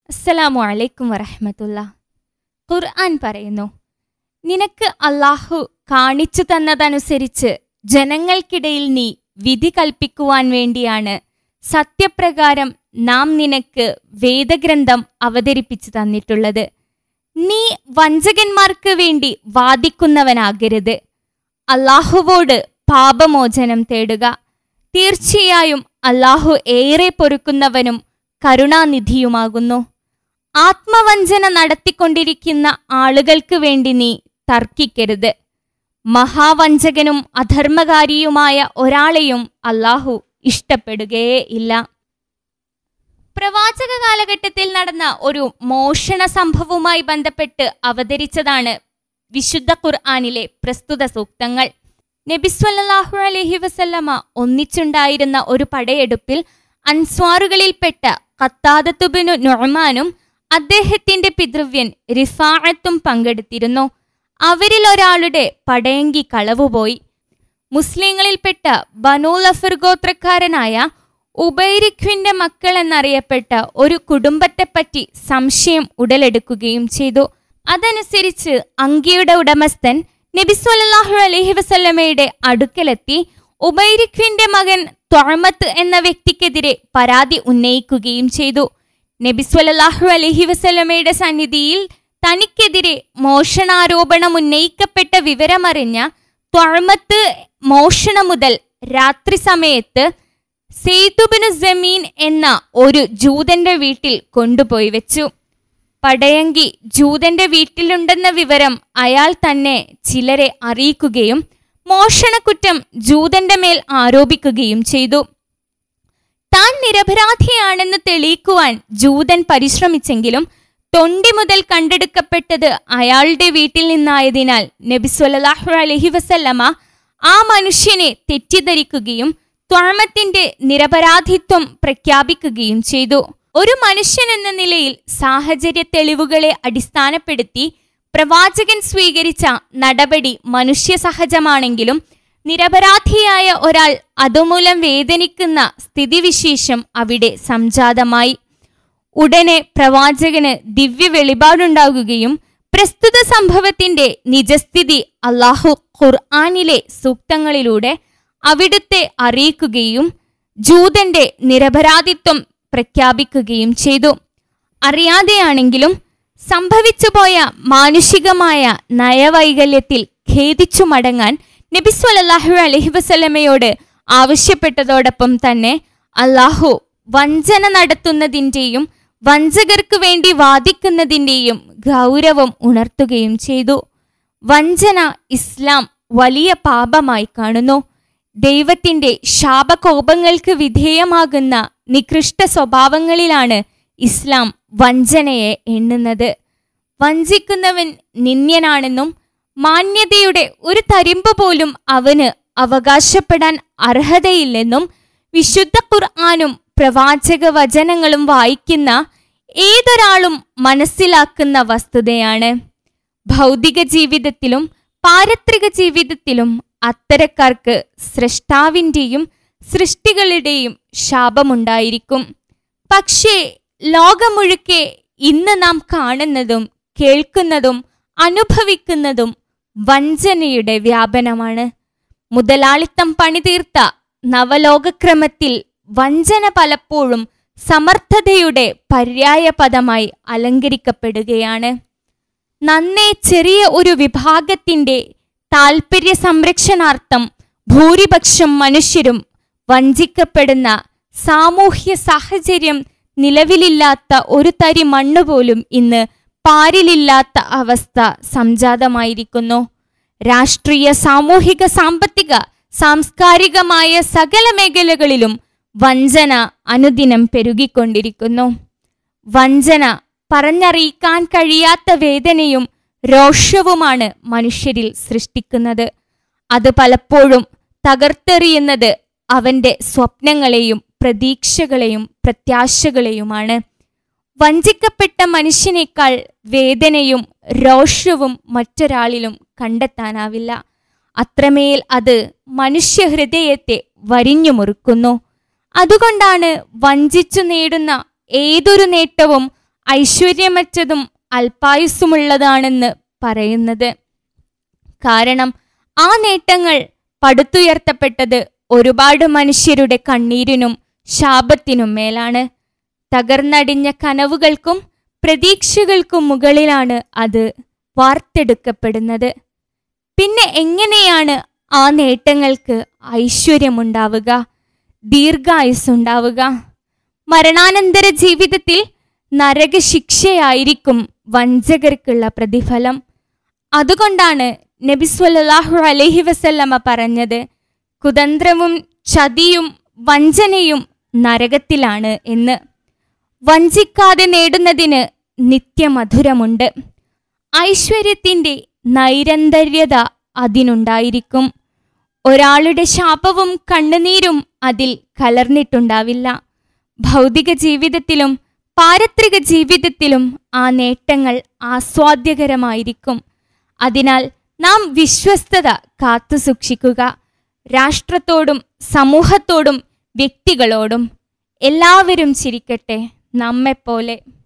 അസ്സലാമു അലൈക്കും വറഹമത്തുള്ള ഖുർആൻ പറയുന്നു നിനക്ക് അള്ളാഹു കാണിച്ചു തന്നതനുസരിച്ച് ജനങ്ങൾക്കിടയിൽ നീ വിധി കൽപ്പിക്കുവാൻ വേണ്ടിയാണ് സത്യപ്രകാരം നാം നിനക്ക് വേദഗ്രന്ഥം അവതരിപ്പിച്ചു തന്നിട്ടുള്ളത് നീ വഞ്ചകന്മാർക്ക് വേണ്ടി വാദിക്കുന്നവനാകരുത് അള്ളാഹുവോട് പാപമോചനം തേടുക തീർച്ചയായും അള്ളാഹു ഏറെ പൊറുക്കുന്നവനും കരുണാനിധിയുമാകുന്നു ആത്മവഞ്ചന നടത്തിക്കൊണ്ടിരിക്കുന്ന ആളുകൾക്ക് വേണ്ടി നീ തർക്കിക്കരുത് മഹാവഞ്ചകനും അധർമ്മകാരിയുമായ ഒരാളെയും അള്ളാഹു ഇഷ്ടപ്പെടുകയേ ഇല്ല പ്രവാചക കാലഘട്ടത്തിൽ നടന്ന ഒരു മോഷണ സംഭവവുമായി ബന്ധപ്പെട്ട് അവതരിച്ചതാണ് വിശുദ്ധ ഖുർആാനിലെ പ്രസ്തുത സൂക്തങ്ങൾ നബിസ്വല്ലാഹു അലഹി വസല്ലമ ഒന്നിച്ചുണ്ടായിരുന്ന ഒരു പടയെടുപ്പിൽ അൻസ്വാറുകളിൽപ്പെട്ട ഖത്താദത്തുബിനു നൊഹ്മാനും അദ്ദേഹത്തിന്റെ പിതൃവ്യൻ റിഫാഅത്തും പങ്കെടുത്തിരുന്നു അവരിൽ ഒരാളുടെ പടയങ്കി കളവുപോയി മുസ്ലിങ്ങളിൽപ്പെട്ട ബനൂൽ അഫർ ഗോത്രക്കാരനായ ഉബൈരിഖ്വിന്റെ മക്കൾ എന്നറിയപ്പെട്ട ഒരു കുടുംബത്തെപ്പറ്റി സംശയം ഉടലെടുക്കുകയും ചെയ്തു അതനുസരിച്ച് അങ്കിയുടെ ഉടമസ്ഥൻ നബിസ്വല്ലാഹു അലഹി വസല്ലമയുടെ അടുക്കലെത്തി ഉബൈരിഖ്വിന്റെ മകൻ തൊഴമത്ത് എന്ന വ്യക്തിക്കെതിരെ പരാതി ഉന്നയിക്കുകയും ചെയ്തു നബിസ്വല്ലാഹു അലഹി വസല്ലമയുടെ സന്നിധിയിൽ തനിക്കെതിരെ മോഷണാരോപണം ഉന്നയിക്കപ്പെട്ട വിവരമറിഞ്ഞ തൊഴമത്ത് മോഷണം മുതൽ രാത്രി സമയത്ത് സെയ്തുബിനു ജമീൻ എന്ന ഒരു ജൂതന്റെ വീട്ടിൽ കൊണ്ടുപോയി വെച്ചു പടയങ്കി ജൂതന്റെ വീട്ടിലുണ്ടെന്ന വിവരം അയാൾ തന്നെ ചിലരെ അറിയിക്കുകയും മോഷണക്കുറ്റം ജൂതന്റെ മേൽ ആരോപിക്കുകയും ചെയ്തു താൻ നിരപരാധിയാണെന്ന് തെളിയിക്കുവാൻ ജൂതൻ പരിശ്രമിച്ചെങ്കിലും തൊണ്ടി മുതൽ കണ്ടെടുക്കപ്പെട്ടത് അയാളുടെ വീട്ടിൽ നിന്നായതിനാൽ നബി സ്വല്ലല്ലാഹു അലൈഹി വസല്ലമ ആ മനുഷ്യനെ തെറ്റിദ്ധരിക്കുകയും ത്വഴമത്തിന്റെ നിരപരാധിത്വം പ്രഖ്യാപിക്കുകയും ചെയ്തു ഒരു മനുഷ്യൻ എന്ന നിലയിൽ സാഹചര്യ തെളിവുകളെ അടിസ്ഥാനപ്പെടുത്തി പ്രവാചകൻ സ്വീകരിച്ച നടപടി മനുഷ്യ സഹജമാണെങ്കിലും നിരപരാധിയായ ഒരാൾ അതുമൂലം വേദനിക്കുന്ന സ്ഥിതിവിശേഷം അവിടെ സംജാതമായി ഉടനെ പ്രവാചകന് ദിവ്യ വെളിപാടുണ്ടാകുകയും പ്രസ്തുത സംഭവത്തിന്റെ നിജസ്ഥിതി അള്ളാഹു ഖുർആാനിലെ സൂക്തങ്ങളിലൂടെ അവിടുത്തെ അറിയിക്കുകയും ജൂതന്റെ നിരപരാധിത്വം പ്രഖ്യാപിക്കുകയും ചെയ്തു അറിയാതെയാണെങ്കിലും സംഭവിച്ചുപോയ മാനുഷികമായ നയവൈകല്യത്തിൽ ഖേദിച്ചു മടങ്ങാൻ നബി സ്വല്ലല്ലാഹു അലൈഹി വസല്ലമയോട് ആവശ്യപ്പെട്ടതോടൊപ്പം തന്നെ അള്ളാഹു വഞ്ചന നടത്തുന്നതിൻ്റെയും വഞ്ചകർക്ക് വേണ്ടി വാദിക്കുന്നതിൻ്റെയും ഗൗരവം ഉണർത്തുകയും ചെയ്തു വഞ്ചന ഇസ്ലാം വലിയ പാപമായി കാണുന്നു ദൈവത്തിന്റെ ശാപകോപങ്ങൾക്ക് വിധേയമാകുന്ന നികൃഷ്ട സ്വഭാവങ്ങളിലാണ് ഇസ്ലാം വഞ്ചനയെ എണ്ണുന്നത് വഞ്ചിക്കുന്നവൻ നിന്ദ്യനാണെന്നും മാന്യതയുടെ ഒരു തരിമ്പ് പോലും അവന് അവകാശപ്പെടാൻ അർഹതയില്ലെന്നും വിശുദ്ധ ഖുർആാനും പ്രവാചക വചനങ്ങളും വായിക്കുന്ന ഏതൊരാളും മനസ്സിലാക്കുന്ന വസ്തുതയാണ് ഭൗതിക ജീവിതത്തിലും പാരത്രിക ജീവിതത്തിലും അത്തരക്കാർക്ക് സൃഷ്ടാവിൻ്റെയും സൃഷ്ടികളുടെയും ശാപമുണ്ടായിരിക്കും പക്ഷേ ലോകമൊഴുക്കെ ഇന്ന് നാം കാണുന്നതും കേൾക്കുന്നതും അനുഭവിക്കുന്നതും വഞ്ചനയുടെ വ്യാപനമാണ് മുതലാളിത്തം പണിതീർത്ത നവലോകക്രമത്തിൽ വഞ്ചന പലപ്പോഴും സമർത്ഥതയുടെ പര്യായ പദമായി അലങ്കരിക്കപ്പെടുകയാണ് നന്നേ ചെറിയ ഒരു വിഭാഗത്തിന്റെ താൽപ്പര്യ സംരക്ഷണാർത്ഥം ഭൂരിപക്ഷം മനുഷ്യരും വഞ്ചിക്കപ്പെടുന്ന സാമൂഹ്യ സാഹചര്യം നിലവിലില്ലാത്ത ഒരു തരി മണ്ണ് പോലും ഇന്ന് പാരിലില്ലാത്ത അവസ്ഥ സംജാതമായിരിക്കുന്നു രാഷ്ട്രീയ സാമൂഹിക സാമ്പത്തിക സാംസ്കാരികമായ സകല മേഖലകളിലും വഞ്ചന അനുദിനം പെരുകിക്കൊണ്ടിരിക്കുന്നു വഞ്ചന പറഞ്ഞറിയിക്കാൻ കഴിയാത്ത വേദനയും രോഷവുമാണ് മനുഷ്യരിൽ സൃഷ്ടിക്കുന്നത് അത് പലപ്പോഴും തകർത്തെറിയുന്നത് അവന്റെ സ്വപ്നങ്ങളെയും പ്രതീക്ഷകളെയും പ്രത്യാശകളെയുമാണ് വഞ്ചിക്കപ്പെട്ട മനുഷ്യനേക്കാൾ വേദനയും രോഷവും മറ്റൊരാളിലും കണ്ടെത്താനാവില്ല അത്രമേൽ അത് മനുഷ്യഹൃദയത്തെ വരിഞ്ഞു മുറുക്കുന്നു അതുകൊണ്ടാണ് വഞ്ചിച്ചു നേടുന്ന ഏതൊരു നേട്ടവും ഐശ്വര്യമറ്റതും അല്പായുസ്സുമുള്ളതാണെന്ന് പറയുന്നത് കാരണം ആ നേട്ടങ്ങൾ പടുത്തുയർത്തപ്പെട്ടത് ഒരുപാട് മനുഷ്യരുടെ കണ്ണീരിനും ശാപത്തിനും മേലാണ് തകർന്നടിഞ്ഞ കനവുകൾക്കും പ്രതീക്ഷകൾക്കും മുകളിലാണ് അത് വാർത്തെടുക്കപ്പെടുന്നത് പിന്നെ എങ്ങനെയാണ് ആ നേട്ടങ്ങൾക്ക് ഐശ്വര്യമുണ്ടാവുക ദീർഘായുസ്സുണ്ടാവുക മരണാനന്തര ജീവിതത്തിൽ നരകശിക്ഷയായിരിക്കും വഞ്ചകർക്കുള്ള പ്രതിഫലം അതുകൊണ്ടാണ് നബി സ്വല്ലല്ലാഹു അലൈഹി വസല്ലമ പറഞ്ഞത് കുതന്ത്രവും ചതിയും വഞ്ചനയും നരകത്തിലാണ് എന്ന് വഞ്ചിക്കാതെ നേടുന്നതിന് നിത്യമധുരമുണ്ട് ഐശ്വര്യത്തിൻ്റെ നൈരന്തര്യത അതിനുണ്ടായിരിക്കും ഒരാളുടെ ശാപവും കണ്ണുനീരും അതിൽ കലർന്നിട്ടുണ്ടാവില്ല ഭൗതിക ജീവിതത്തിലും പാരത്രിക ജീവിതത്തിലും ആ നേട്ടങ്ങൾ ആസ്വാദ്യകരമായിരിക്കും അതിനാൽ നാം വിശ്വസ്തത കാത്തുസൂക്ഷിക്കുക രാഷ്ട്രത്തോടും സമൂഹത്തോടും വ്യക്തികളോടും എല്ലാവരും ചിരിക്കട്ടെ നമ്മെപ്പോലെ